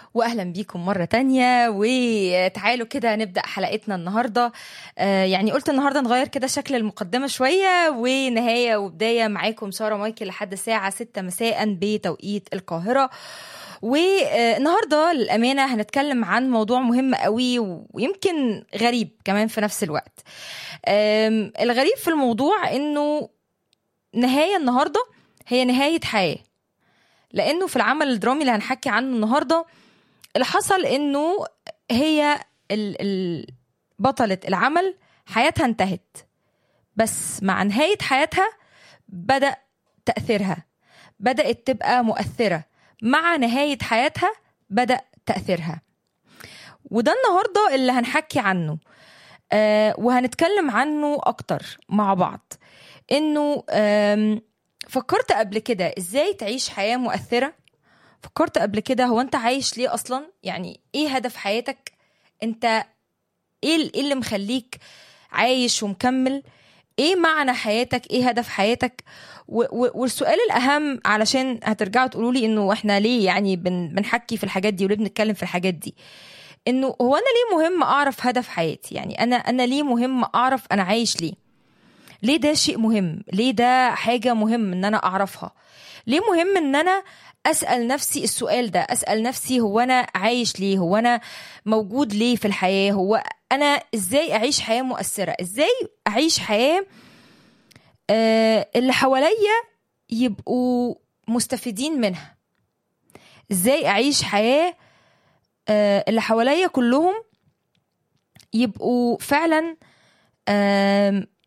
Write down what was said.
واهلا بيكم مره تانية وتعالوا كده نبدا حلقتنا النهارده آه يعني قلت النهارده نغير كده شكل المقدمه شويه ونهايه وبدايه معاكم ساره مايكل لحد الساعه 6 مساء بتوقيت القاهره والنهارده للامانه هنتكلم عن موضوع مهم قوي ويمكن غريب كمان في نفس الوقت آم، الغريب في الموضوع انه نهايه النهارده هي نهايه حياه لانه في العمل الدرامي اللي هنحكي عنه النهارده اللي حصل انه هي ال- ال- بطلة العمل حياتها انتهت بس مع نهاية حياتها بدأ تأثيرها بدأت تبقى مؤثرة مع نهاية حياتها بدأ تأثيرها وده النهاردة اللي هنحكي عنه آه وهنتكلم عنه أكتر مع بعض إنه آم، فكرت قبل كده إزاي تعيش حياة مؤثرة فكرت قبل كده هو انت عايش ليه اصلا يعني ايه هدف حياتك انت ايه ال- ايه اللي مخليك عايش ومكمل ايه معنى حياتك ايه هدف حياتك و- و- والسؤال الاهم علشان هترجعوا تقولوا لي انه احنا ليه يعني بن بنحكي في الحاجات دي وليه بنتكلم في الحاجات دي انه هو انا ليه مهم اعرف هدف حياتي يعني انا انا ليه مهم اعرف انا عايش ليه ليه ده شيء مهم ليه ده حاجة مهم ان انا اعرفها ليه مهم ان انا اسال نفسي السؤال ده اسال نفسي هو انا عايش ليه هو انا موجود ليه في الحياه هو انا ازاي اعيش حياه مؤثره ازاي اعيش حياه آه اللي حواليا يبقوا مستفيدين منها ازاي اعيش حياه آه اللي حواليا كلهم يبقوا فعلا آم،